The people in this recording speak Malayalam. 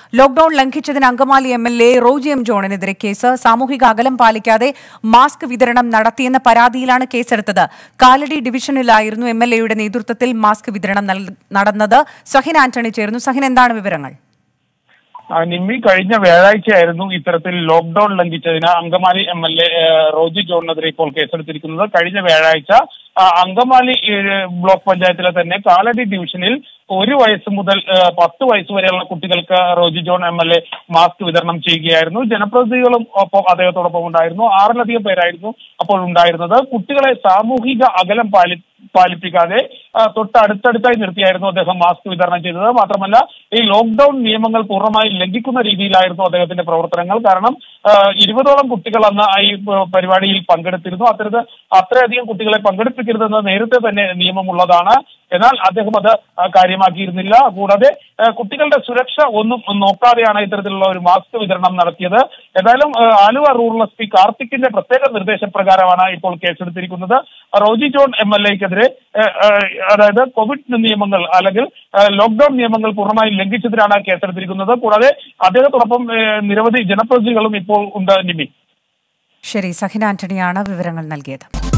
ലോക്ഡൌൺ ലംഘിച്ചതിന് Angamaly M L A Roji M ജോണിനെതിരെ കേസ് സാമൂഹിക അകലം പാലിക്കാതെ മാസ്ക് വിതരണം നടത്തിയെന്ന പരാതിയിലാണ് കേസെടുത്തത് കാലടി ഡിവിഷനിലായിരുന്നു എം എൽ എയുടെ നേതൃത്വത്തിൽ മാസ്ക് വിതരണം നൽ- നടന്നത് സഹിൻ ആന്റണി ചേർന്നു സഹിൻ എന്താണ് വിവരങ്ങൾ ആ, നിമ്മി കഴിഞ്ഞ വ്യാഴാഴ്ചയായിരുന്നു ഇത്തരത്തിൽ ലോക്ഡൌൺ ലംഘിച്ചതിന് Angamaly M L A Roji ജോണിനെതിരെ ഇപ്പോൾ കേസെടുത്തിരിക്കുന്നത് കഴിഞ്ഞ വ്യാഴാഴ്ച ആ, അങ്കമാലി ഏഹ്, ബ്ലോക്ക് പഞ്ചായത്തിലെ തന്നെ കാലടി ഡിവിഷനിൽ ഒരു വയസ്സ് മുതൽ ഏഹ്, പത്ത് വയസ്സ് വരെയുള്ള കുട്ടികൾക്ക് Roji John M L A mask വിതരണം ചെയ്യുകയായിരുന്നു ജനപ്രതിനിധികളും ഒപ്പം അദ്ദേഹത്തോടൊപ്പം ഉണ്ടായിരുന്നു ആറിലധികം പേരായിരുന്നു അപ്പോൾ ഉണ്ടായിരുന്നത് കുട്ടികളെ സാമൂഹിക അകലം പാലി പാലിപ്പിക്കാതെ ആ, തൊട്ട് അടുത്തടുത്തായി നിർത്തിയായിരുന്നു അദ്ദേഹം മാസ്ക് വിതരണം ചെയ്തത് മാത്രമല്ല ഈ ലോക്ഡൌൺ നിയമങ്ങൾ പൂർണ്ണമായി ലംഘിക്കുന്ന രീതിയിലായിരുന്നു അദ്ദേഹത്തിന്റെ പ്രവർത്തനങ്ങൾ കാരണം ആ, ഇരുപതോളം കുട്ടികൾ അന്ന് ഈ പ- പരിപാടിയിൽ പങ്കെടുത്തിരുന്നു അത്തരത്തിൽ അത്രയധികം കുട്ടികളെ പങ്കെടുപ്പിക്കരുതെന്ന് നേരത്തെ തന്നെ നിയമമുള്ളതാണ് എന്നാൽ അദ്ദേഹം അത് ആ, കാര്യമാക്കിയിരുന്നില്ല കൂടാതെ ആ, കുട്ടികളുടെ സുരക്ഷ ഒന്നും നോക്കാതെയാണ് ഇത്തരത്തിലുള്ള ഒരു മാസ്ക് വിതരണം നടത്തിയത് ഏതായാലും ആ, ആലുവ റൂറൽ എസ് പി കാർത്തിക്കിന്റെ പ്രത്യേക നിർദ്ദേശപ്രകാരമാണ് ഇപ്പോൾ കേസെടുത്തിരിക്കുന്നത് റോജി ജോൺ എം എൽ എക്കെതിരെ അതായത് കോവിഡ് നിയമങ്ങൾ അല്ലെങ്കിൽ ആ, ലോക്ഡൌൺ നിയമങ്ങൾ പൂർണ്ണമായും ലംഘിച്ചതിനാണ് കേസെടുത്തിരിക്കുന്നത് കൂടാതെ അദ്ദേഹത്തോടൊപ്പം ആ, നിരവധി ജനപ്രതിനിധികളും ഇപ്പോൾ ഉണ്ട് നിമി ശരി സഹിൻ ആന്റണിയാണ് വിവരങ്ങൾ നൽകിയത്